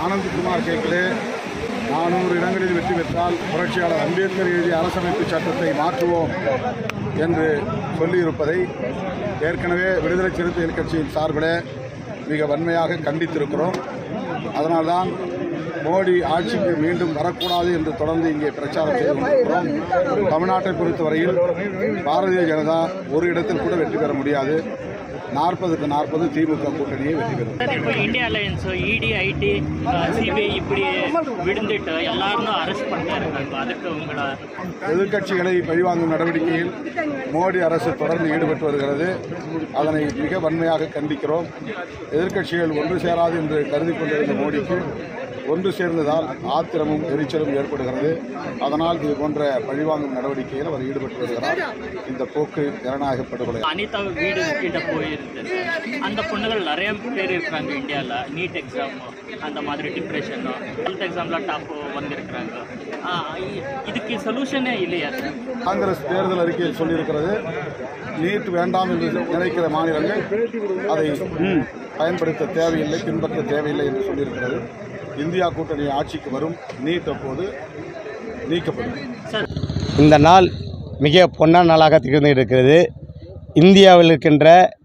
ஆனந்த்குமார் கேக்கிலே நானூறு இடங்களில் வெற்றி பெற்றால் புரட்சியாளர் அம்பேத்கர் எழுதிய அரசமைப்பு சட்டத்தை மாற்றுவோம் என்று சொல்லியிருப்பதை ஏற்கனவே விடுதலை சிறுத்தைகள் கட்சியின் சார்பில் மிக வன்மையாக கண்டித்திருக்கிறோம் அதனால்தான் மோடி ஆட்சிக்கு மீண்டும் வரக்கூடாது என்று தொடர்ந்து இங்கே பிரச்சாரம் செய்து கொண்டிருக்கிறோம் தமிழ்நாட்டை பொறுத்தவரையில் பாரதிய ஜனதா ஒரு இடத்தில் கூட வெற்றி பெற முடியாது நாற்பதுக்கு நாற்பது திமுக கூட்டணியை வெற்றி பெறும் ಸರ್ இப்போ India alliance ED IT CBI இப்படி விழுந்துட்டு எல்லாரும் அரெஸ்ட் பண்ணிட்டே இருக்காங்க அதுக்கு உங்களோட எதிர்க்கட்சிகளை பழிவாங்கும் நடவடிக்கையில் மோடி அரசு தொடர்ந்து ஈடுபட்டு வருகிறது அதனை மிக வன்மையாக கண்டிக்கிறோம் எதிர்க்கட்சிகள் ஒன்று சேராது என்று கருதி கொண்டிருந்த மோடிக்கு ஒன்று சேர்ந்ததால் ஆத்திரமும் எரிச்சலும் ஏற்படுகிறது அதனால் இது போன்ற பழிவாங்கும் நடவடிக்கையில் அவர் ஈடுபட்டு வருகிறார் இந்த போக்கு ஜனநாயக படுகொலை அனிதா வீடு கிட்ட போயிருந்தது அந்த பொண்ணுகள் நிறைய பேர் இருக்காங்க இந்தியாவில் நீட் எக்ஸாம் அந்த மாதிரி டிப்ரெஷன் ஹெல்த் எக்ஸாமில் டாப் வந்திருக்கிறாங்க ஆ, இ- இதுக்கு சொல்யூஷனே இல்லையா சார் காங்கிரஸ் தேர்தல் அறிக்கையில் சொல்லியிருக்கிறது நீட் வேண்டாம் என்று நினைக்கிற மாநிலங்கள் அதை பயன்படுத்த தேவையில்லை பின்பற்ற தேவையில்லை என்று சொல்லியிருக்கிறது இந்தியா கூட்டணி ஆட்சிக்கு வரும் நீட் அப்போது நீக்கப்படும் சார் இந்த நாள் மிக பொன்னான நாளாக திகழ்ந்து இருக்கிறது இந்தியாவில் இருக்கின்ற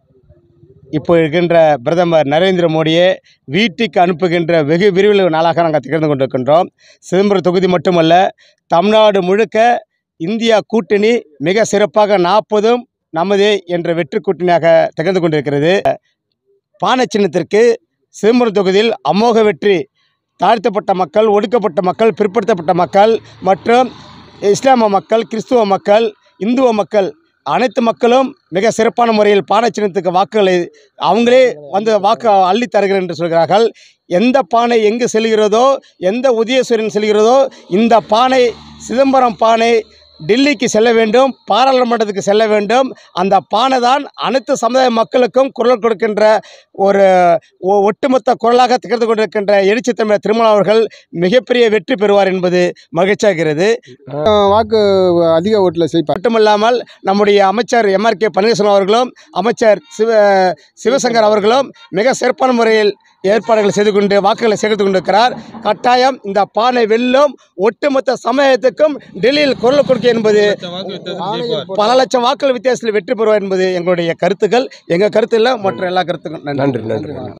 இப்போ இருக்கின்ற பிரதமர் நரேந்திர மோடியை வீட்டுக்கு அனுப்புகின்ற வெகு விரைவில் நாளாக நாங்கள் திகழ்ந்து கொண்டிருக்கின்றோம் சிதம்பரம் தொகுதி மட்டுமல்ல தமிழ்நாடு முழுக்க இந்தியா கூட்டணி மிக சிறப்பாக நாற்பதும் நமதே என்ற வெற்றி கூட்டணியாக திகழ்ந்து கொண்டிருக்கிறது பானை சின்னத்திற்கு சிதம்பரம் தொகுதியில் அமோக வெற்றி தாழ்த்தப்பட்ட மக்கள் ஒடுக்கப்பட்ட மக்கள் பிற்படுத்தப்பட்ட மக்கள் மற்றும் இஸ்லாம மக்கள் கிறிஸ்துவ மக்கள் இந்துவ மக்கள் அனைத்து மக்களும் மிக சிறப்பான முறையில் பானை சின்னத்துக்கு வாக்குகளை அவங்களே வந்து வாக்கு அள்ளி தருகிறேன் என்று சொல்கிறார்கள் எந்த பானை எங்கு செல்கிறதோ எந்த உதயசூரியன் செல்கிறதோ இந்த பானை சிதம்பரம் பானை டெல்லிக்கு செல்ல வேண்டும் பாராளுமன்றத்துக்கு செல்ல வேண்டும் அந்த பானை தான் அனைத்து சமுதாய மக்களுக்கும் குரல் கொடுக்கின்ற ஒரு ஒ- ஒட்டுமொத்த குரலாக திகழ்ந்து கொண்டிருக்கின்ற எழுச்சி தமிழர் திருமணம் அவர்கள் மிகப்பெரிய வெற்றி பெறுவார் என்பது மகிழ்ச்சியாகிறது வாக்கு அதிக ஓட்டில் செய்ப்பார் மட்டுமல்லாமல் நம்முடைய அமைச்சர் எம்ஆர்கே பன்னீர்செல்வம் அவர்களும் அமைச்சர் சிவ சிவசங்கர் அவர்களும் மிக சிறப்பான முறையில் ஏற்பாடுகள் செய்து கொண்டு வாக்குகளை சேகரித்து கொண்டிருக்கிறார் கட்டாயம் இந்த பானை வெல்லும் ஒட்டுமொத்த சமயத்துக்கும் டெல்லியில் குரல் கொடுக்க என்பது பல லட்சம் வாக்குகள் வித்தியாசத்தில் வெற்றி பெறுவார் என்பது எங்களுடைய கருத்துக்கள் எங்கள் கருத்து இல்லை மற்ற எல்லா கருத்துக்கும் நன்றி நன்றி நன்றி